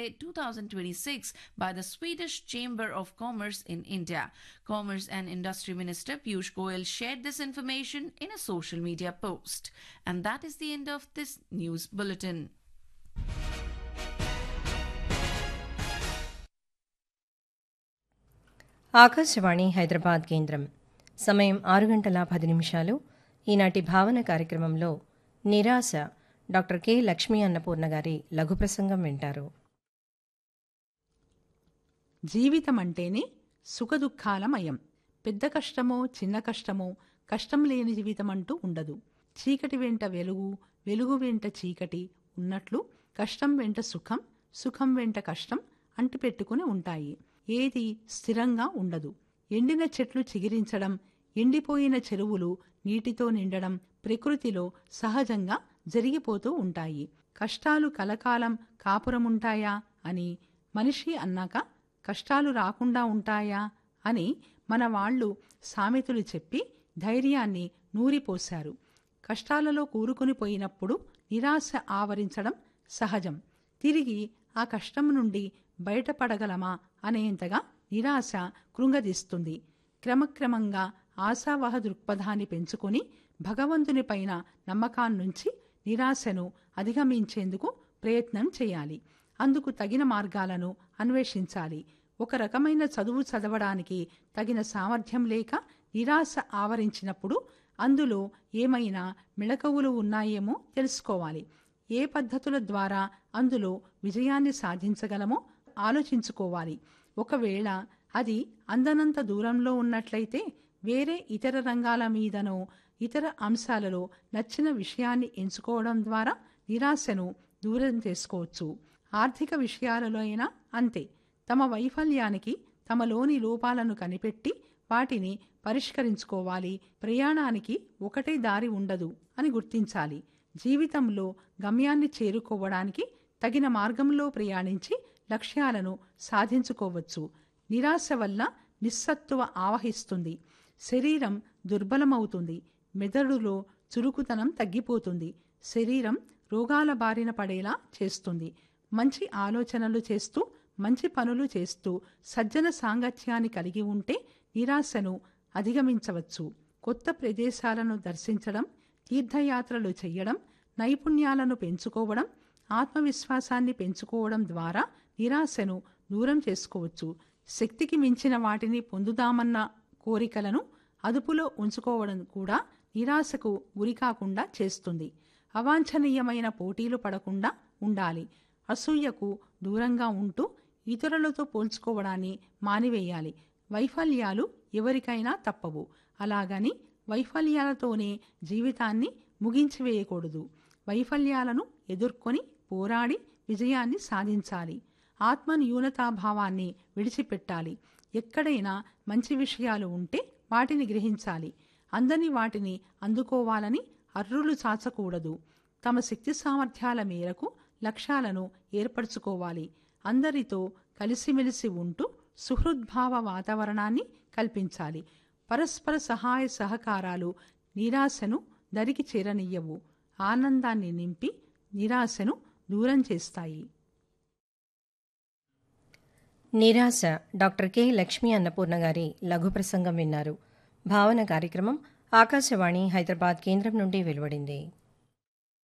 Survey 2026 by the Swedish Chamber of Commerce in India. Commerce and Industry Minister Piyush Goyal shared this information in a social media post. And that is the end of this news bulletin. Akashvani Hyderabad కేంద్రం సమయం ఆరు గంటల పది నిమిషాలు ఈనాటి భావన కార్యక్రమంలో నిరాశ డాక్టర్ కె లక్ష్మీ అన్నపూర్ణ గారి లఘు ప్రసంగం వింటారు జీవితం అంటేనే సుఖదుఖాలమయం పెద్ద కష్టమో చిన్న కష్టమో కష్టం లేని జీవితం అంటూ ఉండదు చీకటి వెంట వెలుగు వెలుగు వెంట చీకటి ఉన్నట్లు కష్టం వెంట సుఖం సుఖం వెంట కష్టం అంటిపెట్టుకుని ఉంటాయి ఏది స్థిరంగా ఉండదు ఎండిన చెట్లు చిగిరించడం ఎండిపోయిన చెరువులు నీటితో నిండడం ప్రకృతిలో సహజంగా జరిగిపోతూ ఉంటాయి కష్టాలు కలకాలం కాపురముంటాయా అని మనిషి అన్నాక కష్టాలు రాకుండా ఉంటాయా అని మన వాళ్ళు సామెతలు చెప్పి ధైర్యాన్ని నూరిపోశారు కష్టాలలో కూరుకుని పోయినప్పుడు నిరాశ ఆవరించడం సహజం తిరిగి ఆ కష్టం నుండి బయటపడగలమా అనేంతగా నిరాశ కృంగదీస్తుంది క్రమక్రమంగా ఆశావహ దృక్పథాన్ని పెంచుకొని భగవంతునిపైన నమ్మకాన్నుంచి నిరాశను అధిగమించేందుకు ప్రయత్నం చేయాలి అందుకు తగిన మార్గాలను అన్వేషించాలి ఒక రకమైన చదువు చదవడానికి తగిన సామర్థ్యం లేక నిరాశ ఆవరించినప్పుడు అందులో ఏమైనా మిళకవులు ఉన్నాయేమో తెలుసుకోవాలి ఏ పద్ధతుల ద్వారా అందులో విజయాన్ని సాధించగలమో ఆలోచించుకోవాలి ఒకవేళ అది అందనంత దూరంలో ఉన్నట్లయితే వేరే ఇతర రంగాల మీదనో ఇతర అంశాలలో నచ్చిన విషయాన్ని ఎంచుకోవడం ద్వారా నిరాశను దూరం చేసుకోవచ్చు ఆర్థిక విషయాలలో అయినా అంతే తమ వైఫల్యానికి తమలోని లోపాలను కనిపెట్టి వాటిని పరిష్కరించుకోవాలి ప్రయాణానికి ఒకటే దారి ఉండదు అని గుర్తించాలి జీవితంలో గమ్యాన్ని చేరుకోవడానికి తగిన మార్గంలో ప్రయాణించి లక్ష్యాలను సాధించుకోవచ్చు నిరాశ వల్ల నిస్సత్తువ ఆవహిస్తుంది శరీరం దుర్బలమవుతుంది మెదడులో చురుకుతనం తగ్గిపోతుంది శరీరం రోగాల బారిన పడేలా చేస్తుంది మంచి ఆలోచనలు చేస్తూ మంచి పనులు చేస్తూ సజ్జన సాంగత్యాన్ని కలిగి ఉంటే నిరాశను అధిగమించవచ్చు కొత్త ప్రదేశాలను దర్శించడం తీర్థయాత్రలు చేయడం నైపుణ్యాలను పెంచుకోవడం ఆత్మవిశ్వాసాన్ని పెంచుకోవడం ద్వారా నిరాశను దూరం చేసుకోవచ్చు శక్తికి మించిన వాటిని పొందుదామన్న కోరికలను అదుపులో ఉంచుకోవడం కూడా నిరాశకు గురికాకుండా చేస్తుంది అవాంఛనీయమైన పోటీలు పడకుండా ఉండాలి అసూయకు దూరంగా ఉంటూ ఇతరులతో పోల్చుకోవడాన్ని మానివేయాలి వైఫల్యాలు ఎవరికైనా తప్పవు అలాగని వైఫల్యాలతోనే జీవితాన్ని ముగించివేయకూడదు వైఫల్యాలను ఎదుర్కొని పోరాడి విజయాన్ని సాధించాలి ఆత్మ న్యూనతాభావాన్ని విడిచిపెట్టాలి ఎక్కడైనా మంచి విషయాలు ఉంటే వాటిని గ్రహించాలి అందని వాటిని అందుకోవాలని అర్రులు చాచకూడదు తమ శక్తి సామర్థ్యాల మేరకు లక్ష్యాలను ఏర్పరచుకోవాలి అందరితో కలిసిమెలిసి ఉంటూ సుహృద్భావ వాతావరణాన్ని కల్పించాలి పరస్పర సహాయ సహకారాలు నిరాశను దరికి చేరనియ్యవు ఆనందాన్ని నింపి నిరాశను దూరం చేస్తాయి నిరాశ డాక్టర్ కె లక్ష్మీ అన్నపూర్ణ గారి లఘు ప్రసంగం విన్నారు భావన కార్యక్రమం ఆకాశవాణి హైదరాబాద్ కేంద్రం నుండి వెలువడింది